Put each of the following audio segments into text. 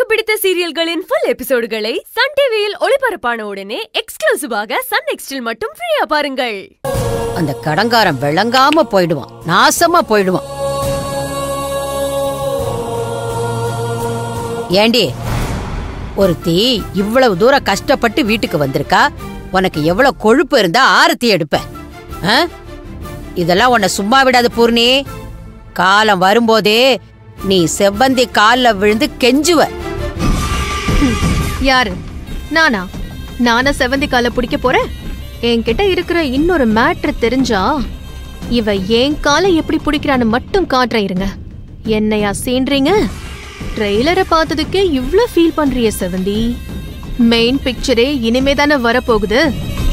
பிடித்த சீரியல்களின் full எபிசோடுகளை Sun டிவியில் ஒளிபரப்பான உடனே எக்ஸ்க்ளூசிவாக சன் நெக்ஸ்டில் மட்டும் ஃப்ரீயா பாருங்கள் அந்த கடங்காரன் விளங்காம போயிடுவான் நாசமா போயிடுவான் ஏண்டி ஒருத்தி இவ்வளவு தூரம் கஷ்டப்பட்டு வீட்டுக்கு வந்திருக்கா உனக்கு எவ்வளவு கொழுப்பு இருந்தா ஆரத்தி எடுப்ப ஆ? இதெல்லாம் உன்னை சும்மா விடாது பூர்ணி காலம் வரும்போதே நீ செவ்வந்தி கால்ல விழுந்து கெஞ்சுவ யாரு நானா நானா செவந்தி கால பிடிக்க போறேன் என்கிட்ட இருக்கிற இன்னொரு மேட்ரு தெரிஞ்சா இவ என் காலை எப்படி பிடிக்கிறான்னு மட்டும் காட்டுறேன் இருங்க என்னையா சீன்றீங்க ட்ரெய்லரை பார்த்ததுக்கே இவ்ளோ ஃபீல் பண்றிய செவந்தி மெயின் பிக்சரே இனிமே தானே வரப்போகுது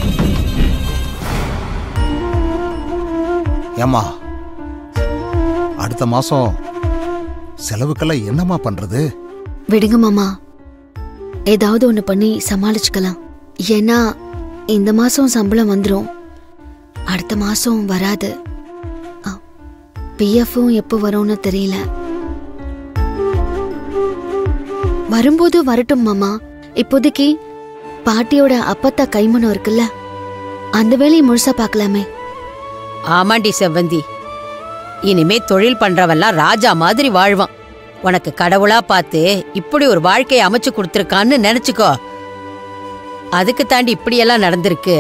ஏம்மா அடுத்த மாசம் செலவுக்கெல்லாம் என்னம்மா பண்றது விடுங்க மாமா ஏதாவது ஒன்று பண்ணி சமாளிச்சுக்கலாம் ஏன்னா இந்த மாசம் சம்பளம் வந்துடும் அடுத்த மாசம் வராது பிஎஃப்பும் எப்போ வரும்னு தெரியல வரும்போது வரட்டும் மாமா இப்போதைக்கு பாட்டியோட அப்பத்தா கைமணம் இருக்குல்ல அந்த வேலையை முழுசா பார்க்கலாமே ஆமாண்டி செவ்வந்தி இனிமே தொழில் பண்றவெல்லாம் ராஜா மாதிரி வாழ்வான் உனக்கு கடவுளா பார்த்து இப்படி ஒரு வாழ்க்கையை அமைச்சு கொடுத்துருக்கான்னு நினைச்சுக்கோ அதுக்கு தாண்டி இப்படியெல்லாம் நடந்திருக்கு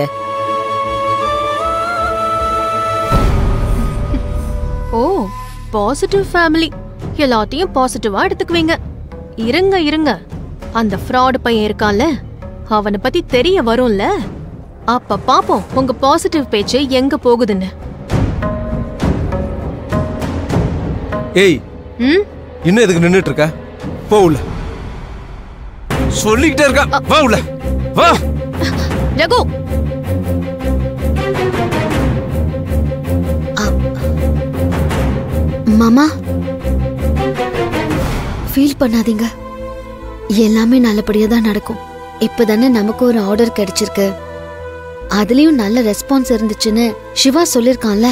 ஓ பாசிட்டிவ் ஃபேமிலி எல்லாத்தையும் பாசிட்டிவா எடுத்துக்குவீங்க இருங்க இருங்க அந்த ஃப்ராட் பையன் இருக்கான்ல அவனை பத்தி தெரிய வரும்ல அப்ப பாப்போம் உங்க பாசிட்டிவ் பேச்சு எங்க போகுதுன்னு ஏய் ம் இன்னும் எதுக்கு நின்னுட்டு இருக்க போ உள்ள சொல்லிக்கிட்டே இருக்கா வா உள்ள வா ரகு மாமா ஃபீல் பண்ணாதீங்க எல்லாமே நல்லபடியா தான் நடக்கும் இப்பதானே நமக்கு ஒரு ஆர்டர் கிடைச்சிருக்கு அதுலயும் நல்ல ரெஸ்பான்ஸ் இருந்துச்சுன்னு சிவா சொல்லிருக்கான்ல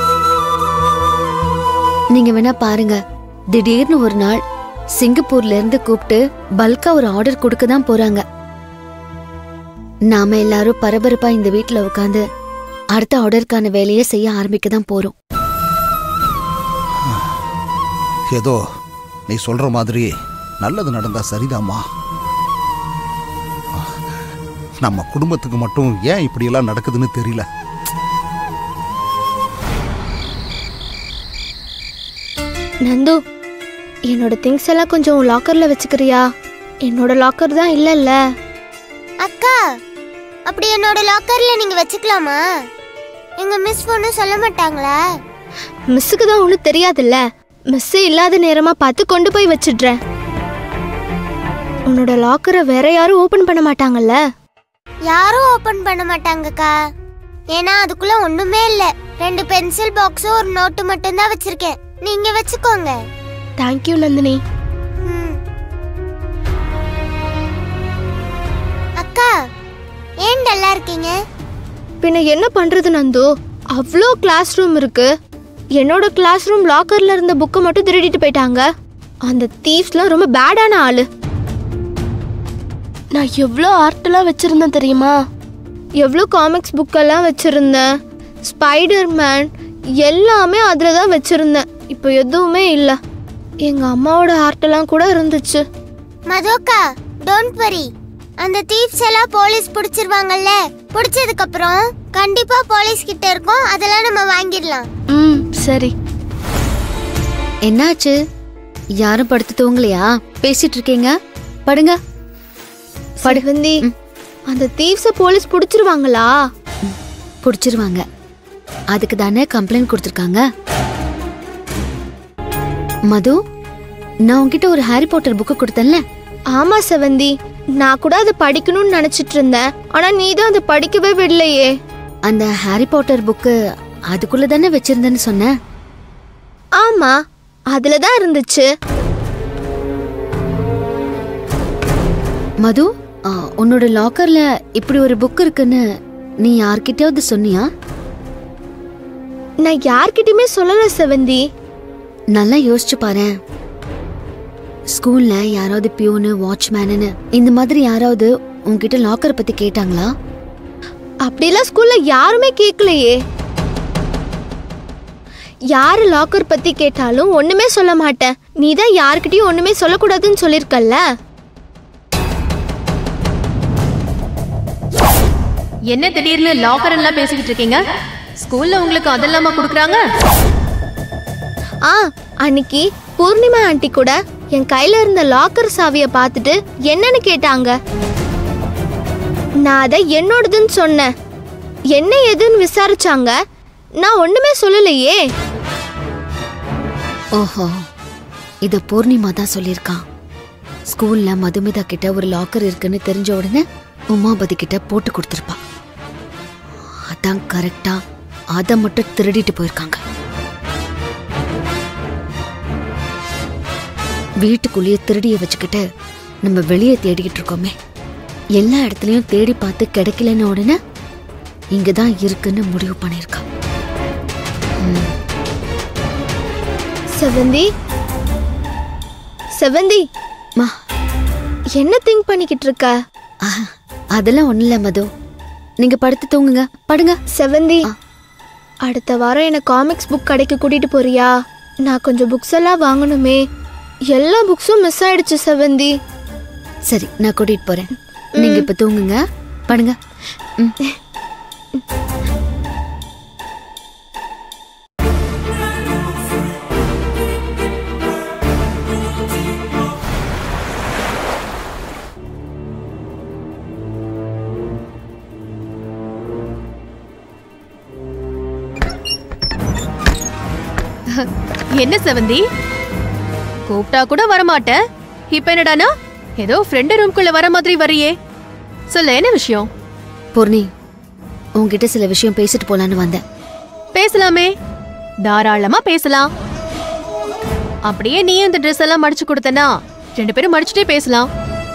நீங்க வேணா பாருங்க திடீர்னு ஒரு நாள் சிங்கப்பூர்ல இருந்து கூப்பிட்டு பல்கா ஒரு ஆர்டர் கொடுக்க தான் போறாங்க நாம எல்லாரும் பரபரப்பா இந்த வீட்ல உட்காந்து அடுத்த ஆர்டருக்கான வேலையை செய்ய ஆரம்பிக்க தான் போறோம் ஏதோ நீ சொல்ற மாதிரி நல்லது நடந்தா சரிதாம்மா நம்ம குடும்பத்துக்கு மட்டும் ஏன் இப்படியெல்லாம் நடக்குதுன்னு தெரியல நந்து என்னோட திங்ஸ் எல்லாம் கொஞ்சம் லாக்கர்ல வச்சுக்கிறியா என்னோட லாக்கர் தான் இல்லல்ல அக்கா அப்படி என்னோட லாக்கர்ல நீங்க வச்சுக்கலாமா எங்க மிஸ் ஒன்றும் சொல்ல மாட்டாங்களா மிஸ்ஸுக்கு தான் ஒன்றும் தெரியாதுல்ல மிஸ் இல்லாத நேரமா பார்த்து கொண்டு போய் வச்சிடுறேன் உன்னோட லாக்கரை வேற யாரும் ஓபன் பண்ண மாட்டாங்கல்ல யாரும் ஓபன் பண்ண மாட்டாங்கக்கா ஏன்னா அதுக்குள்ள ஒண்ணுமே இல்ல ரெண்டு பென்சில் பாக்ஸும் ஒரு நோட்டு மட்டும் தான் வச்சிருக்கேன் நீங்க வச்சுக்கோங்க தேங்க்யூ நந்தினி ம். அக்கா ஏன் டல்லா இருக்கீங்க பின்ன என்ன பண்றது நந்து அவ்வளோ கிளாஸ் ரூம் இருக்கு என்னோட கிளாஸ் ரூம் லாக்கர்ல இருந்த புக்கை மட்டும் திருடிட்டு போயிட்டாங்க அந்த தீவ்ஸ்லாம் ரொம்ப பேடான ஆளு நான் எவ்வளோ ஆர்ட்லாம் வச்சிருந்தேன் தெரியுமா எவ்வளோ காமிக்ஸ் புக்கெல்லாம் வச்சிருந்தேன் ஸ்பைடர் மேன் எல்லாமே அதில் தான் வச்சிருந்தேன் இப்போ எதுவுமே இல்லை எங்கள் அம்மாவோட ஆர்ட்டெல்லாம் கூட இருந்துச்சு மதுக்கா டோன்ட் வரி அந்த தீப்ஸ் எல்லாம் போலீஸ் பிடிச்சிருவாங்கல்ல பிடிச்சதுக்கு அப்புறம் கண்டிப்பா போலீஸ் கிட்ட இருக்கும் அதெல்லாம் நம்ம வாங்கிடலாம் ம் சரி என்னாச்சு யாரும் படுத்து தூங்கலையா பேசிட்டு இருக்கீங்க படுங்க படு படுவந்தி அந்த தீவ்ஸ போலீஸ் பிடிச்சிருவாங்களா புடிச்சிருவாங்க அதுக்கு தானே கம்ப்ளைண்ட் கொடுத்துருக்காங்க மது நான் உன்கிட்ட ஒரு ஹாரி பாட்டர் புக்கு கொடுத்தேன்ல ஆமா செவந்தி நான் கூட அதை படிக்கணும்னு நினைச்சிட்டு இருந்தேன் ஆனா நீ தான் அதை படிக்கவே விடலையே அந்த ஹாரி பாட்டர் புக்கு அதுக்குள்ள தானே வச்சிருந்தேன்னு சொன்ன ஆமா அதுல தான் இருந்துச்சு மது ஆ, உன்னோட லாக்கர்ல இப்படி ஒரு புக் இருக்குன்னு நீ யார்கிட்டயாவது சொன்னியா நான் யார்கிட்டயுமே சொல்லல செவந்தி நல்லா யோசிச்சு பாரேன் ஸ்கூல்ல யாராவது பியூனு வாட்ச்மேனு இந்த மாதிரி யாராவது உன்கிட்ட லாக்கர் பத்தி கேட்டாங்களா அப்படிலாம் ஸ்கூல்ல யாருமே கேட்கலையே யாரு லாக்கர் பத்தி கேட்டாலும் ஒண்ணுமே சொல்ல மாட்டேன் நீ தான் யாருக்கிட்டயும் ஒண்ணுமே சொல்லக்கூடாதுன்னு சொல்லிருக்கல்ல என்ன திடீர்னு லாக்கர் எல்லாம் பேசிக்கிட்டு இருக்கீங்க ஸ்கூல்ல உங்களுக்கு அதெல்லாமா கொடுக்குறாங்க ஆ அன்னைக்கு பூர்ணிமா ஆண்டி கூட என் கையில இருந்த லாக்கர் சாவிய பார்த்துட்டு என்னன்னு கேட்டாங்க நான் அதை என்னோடதுன்னு சொன்னேன் என்ன ஏதுன்னு விசாரிச்சாங்க நான் ஒண்ணுமே சொல்லலையே ஓஹோ இத பூர்ணிமா தான் சொல்லியிருக்கான் ஸ்கூல்ல மதுமிதா கிட்ட ஒரு லாக்கர் இருக்குன்னு தெரிஞ்ச உடனே உமாபதி கிட்ட போட்டு கொடுத்துருப்பா அதான் கரெக்டா அதை மட்டும் திருடிட்டு போயிருக்காங்க வீட்டுக்குள்ளேயே திருடிய வச்சுக்கிட்டு நம்ம வெளியே தேடிக்கிட்டு இருக்கோமே எல்லா இடத்துலயும் தேடி பார்த்து கிடைக்கலன்னு உடனே இங்கதான் இருக்குன்னு முடிவு பண்ணியிருக்கா செவந்தி செவந்தி மா என்ன திங்க் பண்ணிக்கிட்டு இருக்க ஆஹா, அதெல்லாம் ஒண்ணும் இல்ல மது நீங்க படுத்து தூங்குங்க படுங்க செவந்தி அடுத்த வாரம் என்ன காமிக்ஸ் புக் கடைக்கு கூட்டிட்டு போறியா நான் கொஞ்சம் புக்ஸ் எல்லாம் வாங்கணுமே எல்லா புக்ஸும் மிஸ் ஆயிடுச்சு செவந்தி சரி நான் கூட்டிட்டு போறேன் நீங்க இப்ப தூங்குங்க படுங்க ம். என்ன செவந்தி கூப்பிட்டா கூட வரமாட்ட இப்ப என்னடானா ஏதோ ஃப்ரெண்டு ரூம்குள்ள வர மாதிரி வரியே சொல்ல என்ன விஷயம் பூர்ணி உன்கிட்ட சில விஷயம் பேசிட்டு போலான்னு வந்தேன் பேசலாமே தாராளமா பேசலாம் அப்படியே நீ இந்த ட்ரெஸ் எல்லாம் மடிச்சு கொடுத்தனா ரெண்டு பேரும் மடிச்சுட்டே பேசலாம்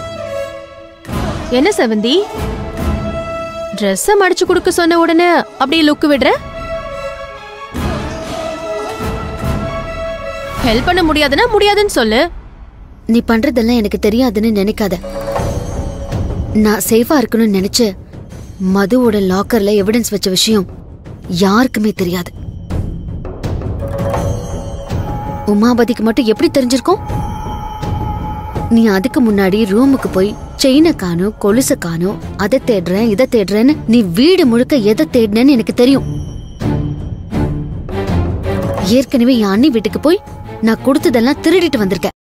என்ன செவந்தி ட்ரெஸ்ஸ மடிச்சு கொடுக்க சொன்ன உடனே அப்படியே லுக்கு விடுற ஹெல்ப் பண்ண முடியாதுன்னா முடியாதுன்னு சொல்லு நீ பண்றதெல்லாம் எனக்கு தெரியாதுன்னு நினைக்காத நான் சேஃபா இருக்கணும்னு நினைச்சு மதுவோட லாக்கர்ல எவிடன்ஸ் வச்ச விஷயம் யாருக்குமே தெரியாது உமாபதிக்கு மட்டும் எப்படி தெரிஞ்சிருக்கும் நீ அதுக்கு முன்னாடி ரூமுக்கு போய் செயினை காணும் கொலுசை காணும் அதை தேடுறேன் இதை தேடுறேன்னு நீ வீடு முழுக்க எதை தேடினேன்னு எனக்கு தெரியும் ஏற்கனவே என் அண்ணி வீட்டுக்கு போய் நான் கொடுத்ததெல்லாம் திருடிட்டு வந்திருக்கேன்